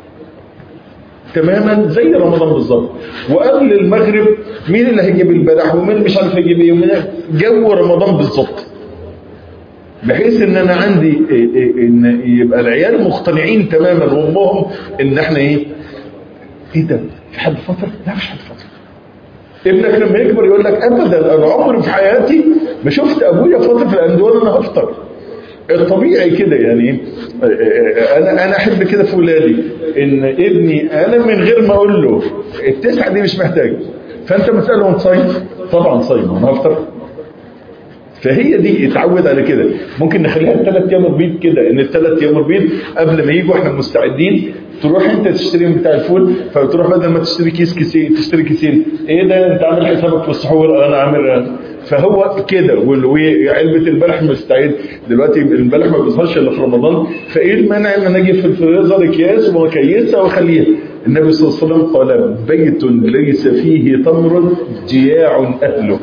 تماما زي رمضان بالظبط وقبل المغرب مين اللي هيجيب البلح ومين مش عارف هيجيب ايه ومين جو رمضان بالظبط بحيث ان انا عندي إيه إيه ان يبقى العيال مقتنعين تماما وامهم ان احنا ايه ايه ده في حد فطر لا مش حد فطر ابنك لما يكبر يقول لك ابدا انا عمري في حياتي ما شفت ابويا فاطر في الاندوان انا هفطر الطبيعي كده يعني انا انا احب كده في ولادي ان ابني انا من غير ما اقول له التسعه دي مش محتاج فانت مساله انت صايم طبعا صايم انا هفطر فهي دي اتعود على كده ممكن نخليها الثلاث ايام البيض كده ان الثلاث ايام البيض قبل ما يجوا احنا مستعدين تروح انت تشتري بتاع الفول فتروح بدل ما تشتري كيس كيسين تشتري كيسين ايه ده انت عامل حسابك في السحور انا عامل فهو كده وعلبه البلح مستعد دلوقتي البلح ما بيظهرش الا في رمضان فايه المانع ان انا اجي في الفريزر اكياس واكيسها واخليها النبي صلى الله عليه وسلم قال بيت ليس فيه تمر جياع اهله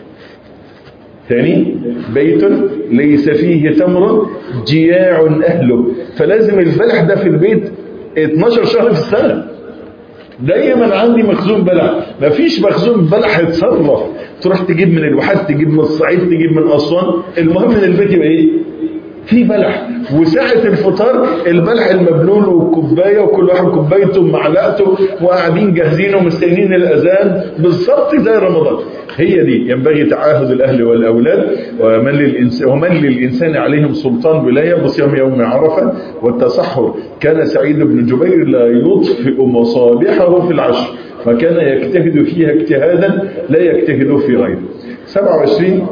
ثاني بيت ليس فيه تمر جياع أهله فلازم البلح ده في البيت 12 شهر في السنة دايما عندي مخزون بلح مفيش مخزون بلح يتصرف تروح تجيب من الواحات تجيب من الصعيد تجيب من أسوان المهم ان البيت يبقى ايه في بلح وساعة الفطار البلح المبلول والكوباية وكل واحد كوبايته ومعلقته وقاعدين جاهزين ومستنيين الأذان بالظبط زي رمضان هي دي ينبغي تعاهد الأهل والأولاد ومن للإنسان, ومن للإنسان عليهم سلطان ولاية بصيام يوم عرفة والتسحر كان سعيد بن جبير لا يطفئ مصابيحه في العشر فكان يجتهد فيها اجتهادا لا يجتهد في غيره 27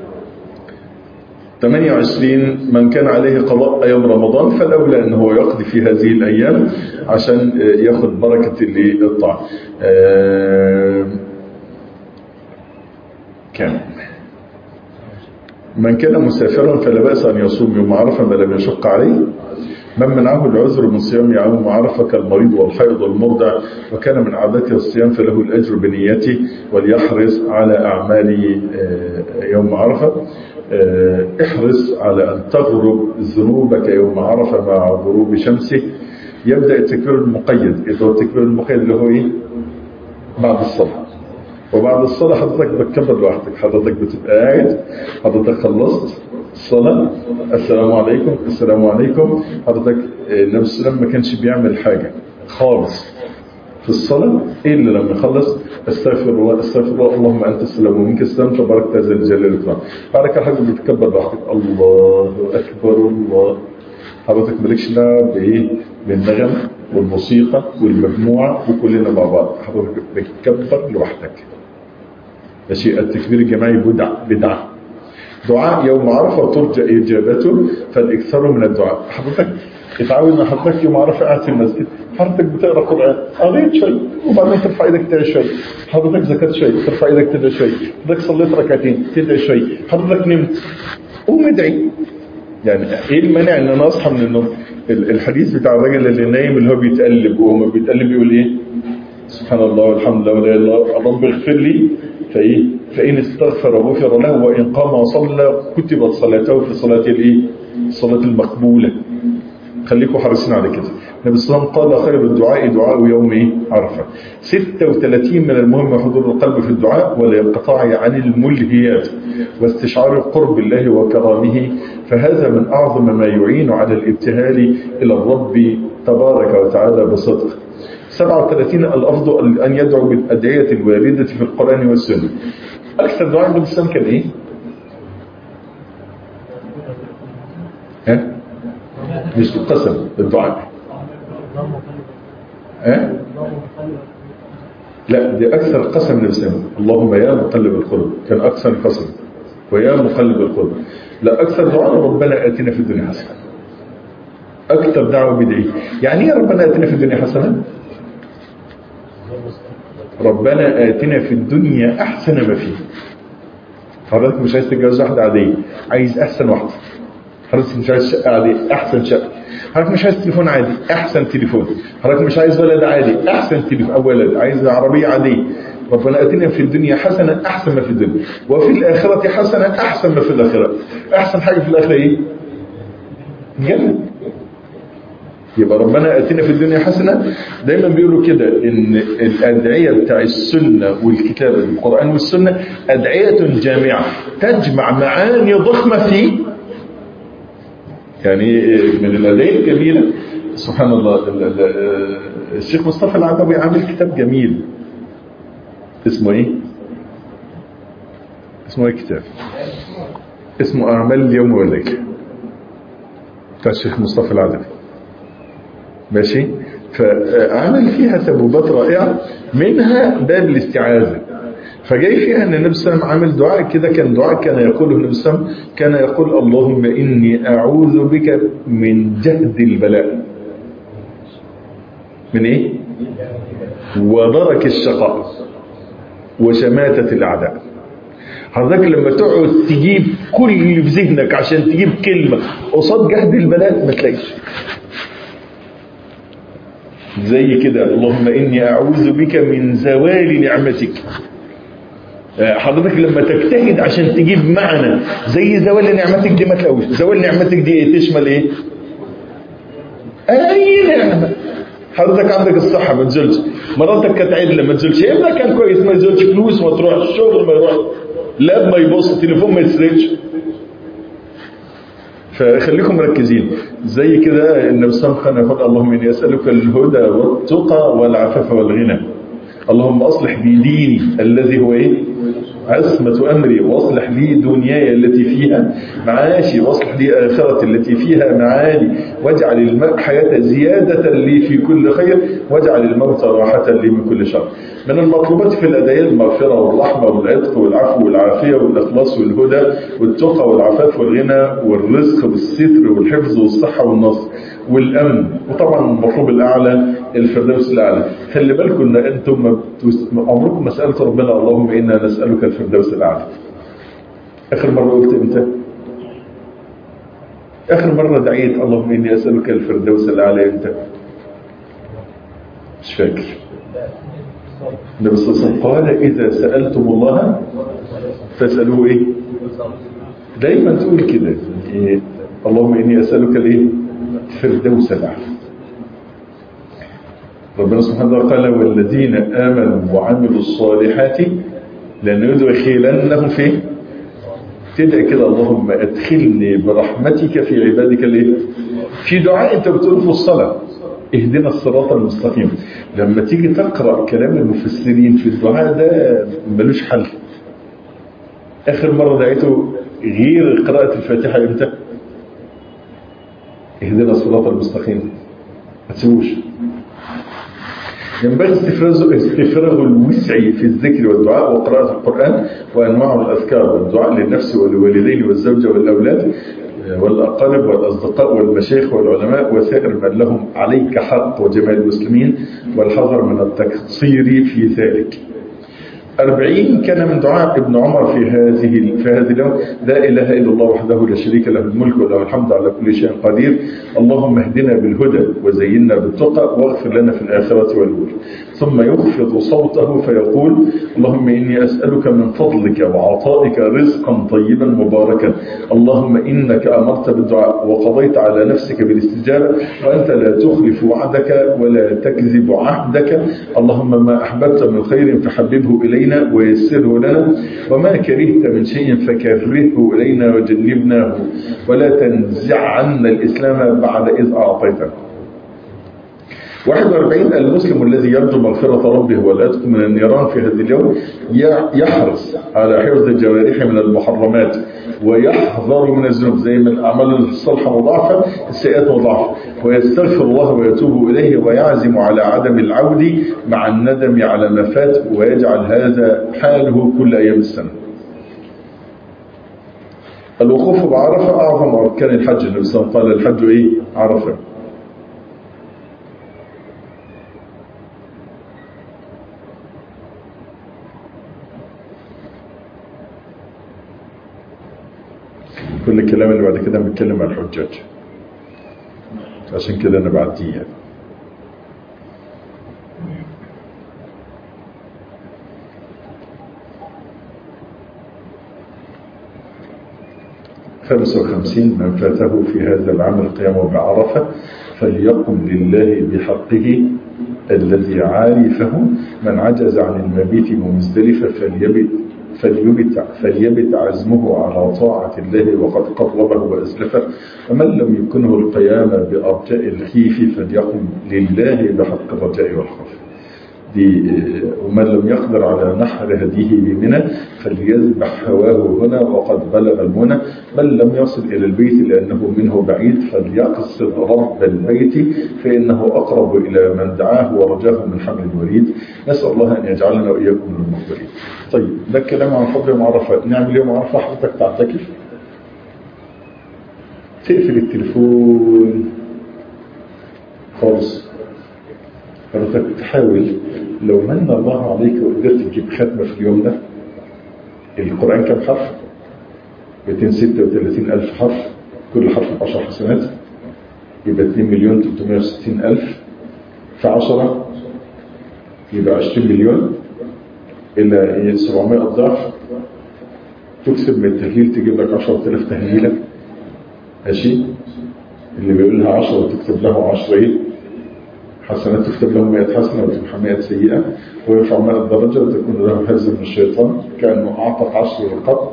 28 من كان عليه قضاء أيام رمضان فالأولى أنه هو يقضي في هذه الأيام عشان ياخد بركة الطاعة كان من كان مسافرا فلا بأس أن يصوم يوم عرفة ما لم يشق عليه من منعه العذر من صيام يوم عرفة كالمريض والحيض والمرضع وكان من عادته الصيام فله الأجر بنيته وليحرص على أعمال يوم عرفة احرص على أن تغرب ذنوبك يوم عرفة مع غروب شمسه يبدأ التكبير المقيد إذا التكبير المقيد اللي هو إيه؟ بعد الصلاة وبعد الصلاة حضرتك بتكبر لوحدك حضرتك بتبقى قاعد حضرتك خلصت الصلاة السلام عليكم السلام عليكم حضرتك النبي صلى الله عليه وسلم ما كانش بيعمل حاجة خالص في الصلاة إلا لما يخلص استغفر الله استغفر الله اللهم أنت السلام ومنك السلام تبارك ذا الجلال والإكرام بعد كده حضرتك بتكبر لوحدك الله أكبر الله حضرتك مالكش دعوة بإيه بالنغم والموسيقى والمجموعة وكلنا مع بعض حضرتك بتكبر لوحدك ماشي التكبير الجماعي بدع بدعة دعاء يوم عرفة ترجى إجابته فالإكثار من الدعاء حضرتك اتعود ان حضرتك يوم عرفة قاعد في المسجد حضرتك بتقرا قرآن قريت شوي وبعدين ترفع ايدك تدعي شوي حضرتك زكاة شوي ترفع ايدك تدعي شوي حضرتك صليت ركعتين تدعي شوي حضرتك نمت قوم ادعي يعني ايه المانع ان انا اصحى من النوم الحديث بتاع الراجل اللي نايم اللي هو بيتقلب وهو بيتقلب يقول ايه سبحان الله والحمد لله ولا اله الا الله رب اغفر لي فايه فان استغفر غفر له وان قام وصلى كتبت صلاته في صلاه الايه الصلاه المقبوله خليكم حريصين على كده النبي صلى الله عليه وسلم قال خير الدعاء دعاء يوم ايه عرفه 36 من المهم حضور القلب في الدعاء والانقطاع عن الملهيات واستشعار قرب الله وكرامه فهذا من اعظم ما يعين على الابتهال الى الرب تبارك وتعالى بصدق 37 الافضل ان يدعو بالادعيه الوارده في القران والسنه اكثر دعاء النبي صلى الله عليه وسلم كان ايه ها مش القسم الدعاء ها لا دي اكثر قسم الانسان اللهم يا مقلب القلوب كان اكثر قسم ويا مقلب القلوب لا اكثر دعاء ربنا اتنا في الدنيا حسنه اكثر دعوه بدعي يعني ايه ربنا اتنا في الدنيا حسنه ربنا آتنا في الدنيا أحسن ما فيه حضرتك مش عايز تتجوز واحدة عادية عايز أحسن واحدة حضرتك مش عايز شقة عادية أحسن شقة حضرتك مش عايز تليفون عادي أحسن تليفون حضرتك مش عايز ولد عادي أحسن تليفون أو ولد عايز عربية عادية ربنا آتنا في الدنيا حسنة أحسن ما في الدنيا وفي الآخرة حسنة أحسن ما في الآخرة أحسن حاجة في الآخرة إيه؟ الجنة يبقى ربنا اتنا في الدنيا حسنه دايما بيقولوا كده ان الادعيه بتاع السنه والكتاب القران والسنه ادعيه جامعه تجمع معاني ضخمه في يعني من الادعيه الجميله سبحان الله ال- ال- الشيخ مصطفى العدوي عامل كتاب جميل اسمه ايه؟ اسمه ايه الكتاب؟ اسمه اعمال اليوم والليله بتاع الشيخ مصطفى العدوي ماشي فعمل فيها تبوبات رائعة منها باب الاستعاذة فجاي فيها ان النبي صلى الله عليه وسلم عامل دعاء كده كان دعاء كان يقوله النبي صلى الله عليه وسلم كان يقول اللهم اني اعوذ بك من جهد البلاء من ايه ودرك الشقاء وشماتة الاعداء حضرتك لما تقعد تجيب كل اللي في ذهنك عشان تجيب كلمة قصاد جهد البلاء ما تلاقيش زي كده اللهم إني أعوذ بك من زوال نعمتك آه، حضرتك لما تجتهد عشان تجيب معنى زي زوال نعمتك دي ما تلاقوش زوال نعمتك دي إيه؟ تشمل ايه اي نعمة حضرتك عندك الصحة ما تزولش مراتك كانت عدلة ما تزولش ابنك كان كويس ما يزولش فلوس ما تروح الشغل ما يروح لاب ما يبص تليفون ما يسرقش فخليكم مركزين زي كده النبي صلى الله عليه وسلم يقول اللهم اني اسالك الهدى والتقى والعفاف والغنى اللهم اصلح لي ديني الذي هو ايه عصمة أمري واصلح لي دنياي التي فيها معاشي واصلح لي آخرتي التي فيها معادي واجعل الحياة زيادة لي في كل خير واجعل الموت راحة لي من كل شر من المطلوبات في الأدعية المغفرة والرحمة والعتق والعفو والعافية والإخلاص والهدى والتقى والعفاف والغنى والرزق والستر والحفظ والصحة والنصر والأمن وطبعا المطلوب الأعلى الفردوس الأعلى خلي بالكم أن أنتم ما بتس- عمركم ما سألت ربنا اللهم إنا نسألك الفردوس الأعلى آخر مرة قلت إمتى؟ آخر مرة دعيت اللهم إني أسألك الفردوس الأعلى إمتى؟ مش فاكر النبي صلى الله عليه وسلم قال إذا سألتم الله فاسألوه إيه؟ دايما تقول كده إيه؟ اللهم إني أسألك الإيه؟ فردوس الأعلى ربنا سبحانه وتعالى قال والذين آمنوا وعملوا الصالحات لندخلنهم في تدعي كده اللهم ادخلني برحمتك في عبادك الايه في دعاء انت بتقول في الصلاه اهدنا الصراط المستقيم لما تيجي تقرا كلام المفسرين في الدعاء ده ملوش حل اخر مره دعيته غير قراءه الفاتحه امتى اهدنا الصراط المستقيم ما تسيبوش ينبغي استفراغ استفراغ الوسع في الذكر والدعاء وقراءة القرآن وأنواع الأذكار والدعاء للنفس والوالدين والزوجة والأولاد والأقارب والأصدقاء والمشايخ والعلماء وسائر من لهم عليك حق وجميع المسلمين والحذر من التقصير في ذلك أربعين كان من دعاء ابن عمر في هذه في هذه اليوم لا إله إلا الله وحده لا شريك له الملك وله الحمد على كل شيء قدير اللهم اهدنا بالهدى وزينا بالتقى واغفر لنا في الآخرة والأولى ثم يخفض صوته فيقول اللهم إني أسألك من فضلك وعطائك رزقا طيبا مباركا اللهم إنك أمرت بالدعاء وقضيت على نفسك بالاستجابة وأنت لا تخلف وعدك ولا تكذب عهدك اللهم ما أحببت من خير فحببه إلينا ويسره لنا وما كرهت من شيء فكرهه إلينا وجنبناه ولا تنزع عنا الإسلام بعد إذ أعطيتنا 41 المسلم الذي يرجو مغفرة ربه والعتق من النيران في هذا اليوم يحرص على حفظ جوارحه من المحرمات ويحذر من الذنوب زي ما الأعمال الصالحة مضاعفة السيئات مضاعفة ويستغفر الله ويتوب إليه ويعزم على عدم العود مع الندم على ما فات ويجعل هذا حاله كل أيام السنة الوقوف بعرفة أعظم أركان الحج النبي صلى الله عليه وسلم قال الحج إيه عرفة كل الكلام اللي بعد كده بنتكلم عن الحجاج عشان كده انا بعديه يعني. خمسة وخمسين من فاته في هذا العام القيام بعرفة فليقم لله بحقه الذي عارفه من عجز عن المبيت بمزدلفة فليبت فليبت, فليبت عزمه على طاعة الله وقد قربه وأزلفه ومن لم يكنه القيام بأرجاء الخيف فليقم لله بحق الرجاء والخوف دي ومن لم يقدر على نحر هديه بمنى فليذبح هواه هنا وقد بلغ المنى من لم يصل إلى البيت لأنه منه بعيد فليقصد رب البيت فإنه أقرب إلى من دعاه ورجاه من حمل الوريد نسأل الله أن يجعلنا وإياكم من المقبلين طيب ده الكلام عن فضل يوم عرفة نعمل يوم عرفة حضرتك تعتكف تقفل التليفون خالص حضرتك تحاول لو من الله عليك وقدرت تجيب ختمة في اليوم ده القرآن كم حرف 236 ألف حرف كل حرف 10 حسنات يبقى 2 مليون 360 ألف في 10 يبقى 20 مليون إلى 700 ضعف تكسب من التهليل تجيب لك 10000 تهليلة ماشي اللي بيقول لها 10 تكتب له 10 ايه حسنات تكتب له 100 حسنة وتمحى 100 سيئة ويرفع 100 درجة وتكون له هزة من الشيطان كأنه أعطت 10 رقاب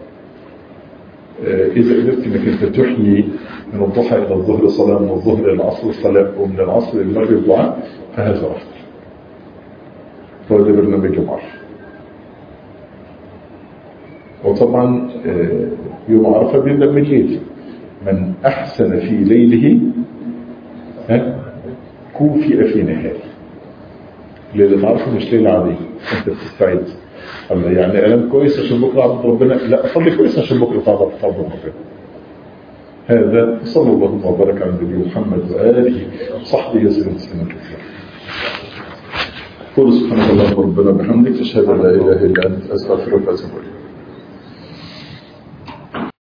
إذا قدرت أنك أنت تحيي من الضحى إلى الظهر صلاة من الظهر إلى العصر صلاة ومن العصر إلى المغرب دعاء فهذا أفضل هو ده برنامج معرفة وطبعا يوم عرفة بيبدأ من الليل من أحسن في ليله كوفئ في نهاره ليلة عرفة مش ليلة عادية أنت بتستعد الله يعني ألم كويس عشان بكرة عبد ربنا لا صلي كويس عشان بكرة تعبد تعبد ربنا هذا صلى الله وبارك على النبي محمد وآله وصحبه وسلم تسليما كثيرا قل سبحانك اللهم ربنا بحمدك أشهد أن لا إله إلا أنت أستغفرك وأتوب إليك